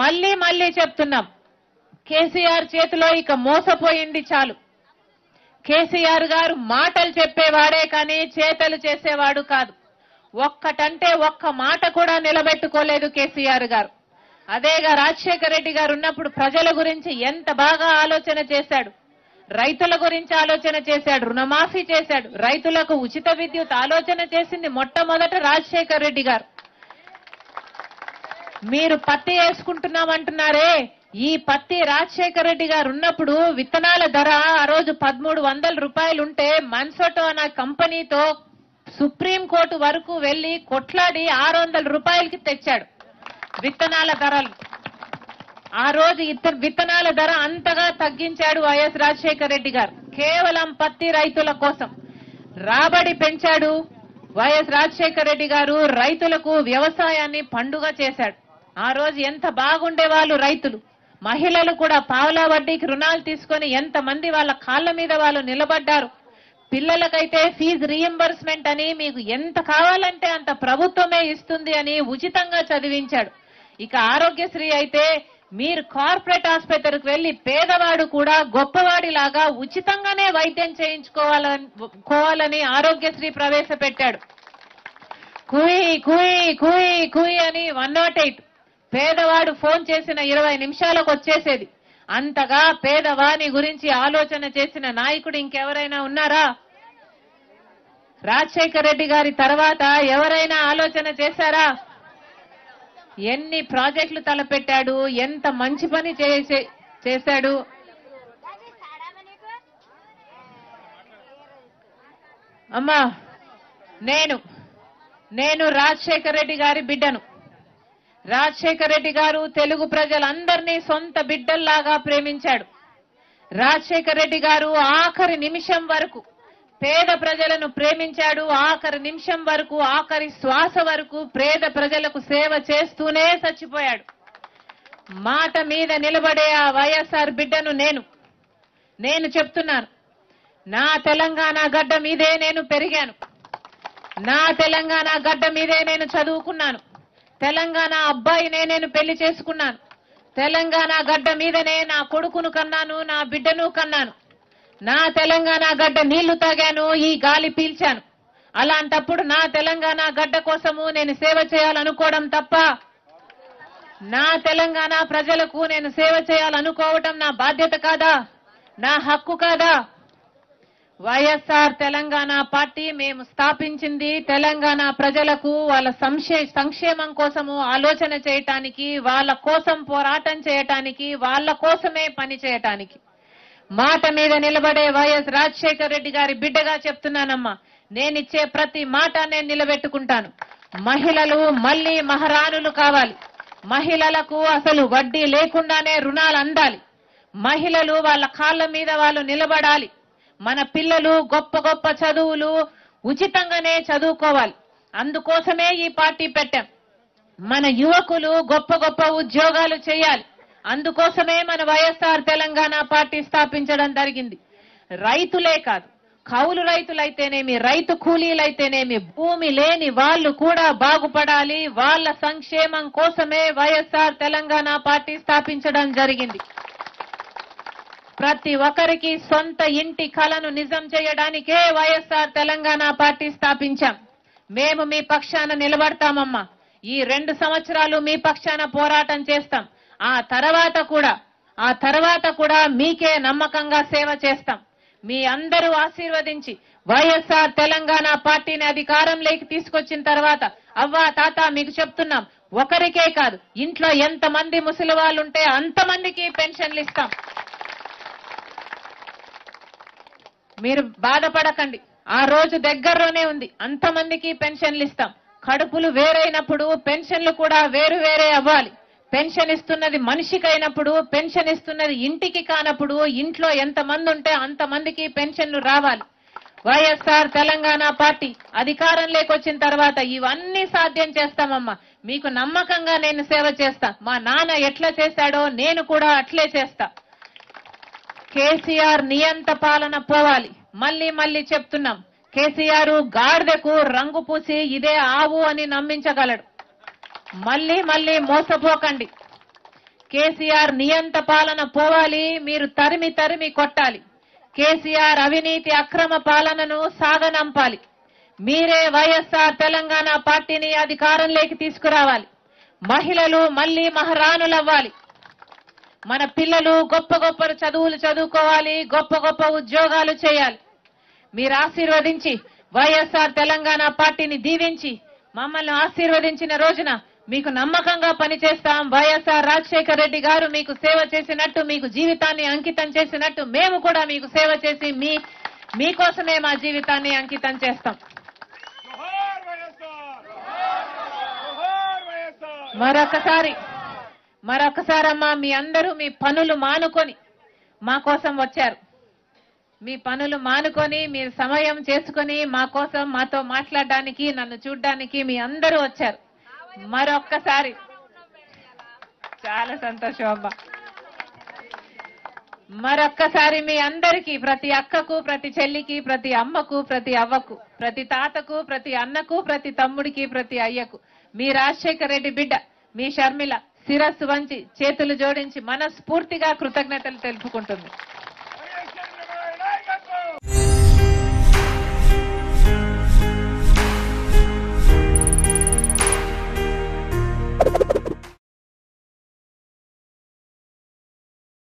మళ్ళీ మళ్ళీ చెప్తున్నాం కేసీఆర్ చేతిలో ఇక మోసపోయింది చాలు కేసీఆర్ గారు మాటలు చెప్పేవాడే కానీ చేతలు చేసేవాడు కాదు ఒక్కటంటే ఒక్క మాట కూడా నిలబెట్టుకోలేదు కేసీఆర్ గారు అదేగా రాజశేఖర రెడ్డి గారు ఉన్నప్పుడు ప్రజల గురించి ఎంత బాగా ఆలోచన చేశాడు రైతుల గురించి ఆలోచన చేశాడు రుణమాఫీ చేశాడు రైతులకు ఉచిత విద్యుత్ ఆలోచన చేసింది మొట్టమొదట రాజశేఖర రెడ్డి గారు మీరు పత్తి వేసుకుంటున్నామంటున్నారే ఈ పత్తి రాజశేఖర రెడ్డి గారు ఉన్నప్పుడు విత్తనాల ధర ఆ రోజు పదమూడు వందల రూపాయలు ఉంటే మన్సోటో అనే కంపెనీతో సుప్రీం కోర్టు వరకు వెళ్లి కొట్లాడి ఆరు వందల రూపాయలకి తెచ్చాడు విత్తనాల ధరలు ఆ రోజు ఇతర విత్తనాల ధర అంతగా తగ్గించాడు వైఎస్ రాజశేఖర రెడ్డి గారు కేవలం పత్తి రైతుల కోసం రాబడి పెంచాడు వైఎస్ రాజశేఖర రెడ్డి గారు రైతులకు వ్యవసాయాన్ని పండుగ చేశాడు ఆ రోజు ఎంత బాగుండే వాళ్ళు రైతులు మహిళలు కూడా పావలా వడ్డీకి రుణాలు తీసుకొని ఎంత మంది వాళ్ళ కాళ్ళ మీద వాళ్ళు నిలబడ్డారు పిల్లలకైతే ఫీజు రీఎంబర్స్మెంట్ అని మీకు ఎంత కావాలంటే అంత ప్రభుత్వమే ఇస్తుంది అని ఉచితంగా చదివించాడు ఇక ఆరోగ్యశ్రీ అయితే మీరు కార్పొరేట్ ఆసుపత్రికి వెళ్లి పేదవాడు కూడా గొప్పవాడిలాగా ఉచితంగానే వైద్యం చేయించుకోవాలని కోవాలని ఆరోగ్యశ్రీ ప్రవేశపెట్టాడు కుయి కుయి కుయి కుయి అని వన్ నాట్ ఎయిట్ పేదవాడు ఫోన్ చేసిన ఇరవై నిమిషాలకు వచ్చేసేది అంతగా పేదవాని గురించి ఆలోచన చేసిన నాయకుడు ఇంకెవరైనా ఉన్నారా రాజశేఖర రెడ్డి గారి తర్వాత ఎవరైనా ఆలోచన చేశారా ఎన్ని ప్రాజెక్టులు తలపెట్టాడు ఎంత మంచి పని చేసే చేశాడు అమ్మా నేను నేను రాజశేఖర రెడ్డి గారి బిడ్డను రాజశేఖర రెడ్డి గారు తెలుగు ప్రజలందరినీ సొంత బిడ్డల్లాగా ప్రేమించాడు రాజశేఖర రెడ్డి గారు ఆఖరి నిమిషం వరకు పేద ప్రజలను ప్రేమించాడు ఆఖరి నిమిషం వరకు ఆఖరి శ్వాస వరకు పేద ప్రజలకు సేవ చేస్తూనే చచ్చిపోయాడు మాట మీద నిలబడే ఆ వైఎస్ఆర్ బిడ్డను నేను నేను చెప్తున్నాను నా తెలంగాణ గడ్డ మీదే నేను పెరిగాను నా తెలంగాణ గడ్డ మీదే నేను చదువుకున్నాను తెలంగాణ అబ్బాయినే నేను పెళ్లి చేసుకున్నాను తెలంగాణ గడ్డ మీదనే నా కొడుకును కన్నాను నా బిడ్డను కన్నాను నా తెలంగాణ గడ్డ నీళ్లు తాగాను ఈ గాలి పీల్చాను అలాంటప్పుడు నా తెలంగాణ గడ్డ కోసము నేను సేవ చేయాలనుకోవడం తప్ప నా తెలంగాణ ప్రజలకు నేను సేవ చేయాలనుకోవటం నా బాధ్యత కాదా నా హక్కు కాదా వైఎస్ఆర్ తెలంగాణ పార్టీ మేము స్థాపించింది తెలంగాణ ప్రజలకు వాళ్ళ సంక్షే సంక్షేమం కోసము ఆలోచన చేయటానికి వాళ్ళ కోసం పోరాటం చేయటానికి వాళ్ళ కోసమే పని చేయటానికి మాట మీద నిలబడే వైఎస్ రాజశేఖర్ రెడ్డి గారి బిడ్డగా చెప్తున్నానమ్మా నేనిచ్చే ప్రతి మాట నేను నిలబెట్టుకుంటాను మహిళలు మళ్ళీ మహారాణులు కావాలి మహిళలకు అసలు వడ్డీ లేకుండానే రుణాలు అందాలి మహిళలు వాళ్ళ కాళ్ళ మీద వాళ్ళు నిలబడాలి మన పిల్లలు గొప్ప గొప్ప చదువులు ఉచితంగానే చదువుకోవాలి అందుకోసమే ఈ పార్టీ పెట్టాం మన యువకులు గొప్ప గొప్ప ఉద్యోగాలు చేయాలి అందుకోసమే మన వైఎస్ఆర్ తెలంగాణ పార్టీ స్థాపించడం జరిగింది రైతులే కాదు కౌలు రైతులైతేనేమి రైతు కూలీలైతేనేమి భూమి లేని వాళ్ళు కూడా బాగుపడాలి వాళ్ళ సంక్షేమం కోసమే వైఎస్ఆర్ తెలంగాణ పార్టీ స్థాపించడం జరిగింది ప్రతి ఒక్కరికి సొంత ఇంటి కలను నిజం చేయడానికే వైఎస్ఆర్ తెలంగాణ పార్టీ స్థాపించాం మేము మీ పక్షాన నిలబడతామమ్మా ఈ రెండు సంవత్సరాలు మీ పక్షాన పోరాటం చేస్తాం ఆ తర్వాత కూడా ఆ తర్వాత కూడా మీకే నమ్మకంగా సేవ చేస్తాం మీ అందరూ ఆశీర్వదించి వైఎస్ఆర్ తెలంగాణ పార్టీని అధికారంలోకి తీసుకొచ్చిన తర్వాత అవ్వా తాత మీకు చెప్తున్నాం ఒకరికే కాదు ఇంట్లో ఎంత మంది ముసలి వాళ్ళు ఉంటే అంతమందికి పెన్షన్లు ఇస్తాం మీరు బాధపడకండి ఆ రోజు దగ్గరలోనే ఉంది అంతమందికి పెన్షన్లు ఇస్తాం కడుపులు వేరైనప్పుడు పెన్షన్లు కూడా వేరు వేరే అవ్వాలి పెన్షన్ ఇస్తున్నది మనిషికి అయినప్పుడు పెన్షన్ ఇస్తున్నది ఇంటికి కానప్పుడు ఇంట్లో ఎంత మంది ఉంటే అంతమందికి పెన్షన్లు రావాలి వైఎస్ఆర్ తెలంగాణ పార్టీ అధికారంలోకి వచ్చిన తర్వాత ఇవన్నీ సాధ్యం చేస్తామమ్మా మీకు నమ్మకంగా నేను సేవ చేస్తా మా నాన్న ఎట్లా చేశాడో నేను కూడా అట్లే చేస్తా కేసీఆర్ నియంత పాలన పోవాలి మళ్ళీ మళ్ళీ చెప్తున్నాం కేసీఆర్ గాడిదకు రంగు పూసి ఇదే ఆవు అని నమ్మించగలడు మళ్ళీ మళ్ళీ మోసపోకండి కేసీఆర్ నియంత పాలన పోవాలి మీరు తరిమి తరిమి కొట్టాలి కేసీఆర్ అవినీతి అక్రమ పాలనను సాగనంపాలి మీరే వైఎస్ఆర్ తెలంగాణ పార్టీని అధికారంలోకి తీసుకురావాలి మహిళలు మళ్లీ మహారాణులవ్వాలి మన పిల్లలు గొప్ప గొప్ప చదువులు చదువుకోవాలి గొప్ప గొప్ప ఉద్యోగాలు చేయాలి మీరు ఆశీర్వదించి వైఎస్ఆర్ తెలంగాణ పార్టీని దీవించి మమ్మల్ని ఆశీర్వదించిన రోజున మీకు నమ్మకంగా పనిచేస్తాం వైఎస్ఆర్ రాజశేఖర రెడ్డి గారు మీకు సేవ చేసినట్టు మీకు జీవితాన్ని అంకితం చేసినట్టు మేము కూడా మీకు సేవ చేసి మీ మీకోసమే మా జీవితాన్ని అంకితం చేస్తాం జోహార్ వైఎస్ఆర్ జోహార్ వైఎస్ఆర్ మరొకసారి మరొకసారమ్మా మీ అందరూ మీ పనులు మానుకొని మా కోసం వచ్చారు మీ పనులు మానుకొని మీరు సమయం చేసుకొని మా కోసం మాతో మాట్లాడడానికి నన్ను చూడ్డానికి మీ అందరూ వచ్చారు మరొక్కసారి చాలా సంతోషం అమ్మా మరొక్కసారి మీ అందరికీ ప్రతి అక్కకు ప్రతి చెల్లికి ప్రతి అమ్మకు ప్రతి అవ్వకు ప్రతి తాతకు ప్రతి అన్నకు ప్రతి తమ్ముడికి ప్రతి అయ్యకు మీ రాజశేఖర రెడ్డి బిడ్డ మీ షర్మిల శిరస్సు వంచి చేతులు జోడించి మనస్ఫూర్తిగా కృతజ్ఞతలు తెలుపుకుంటుంది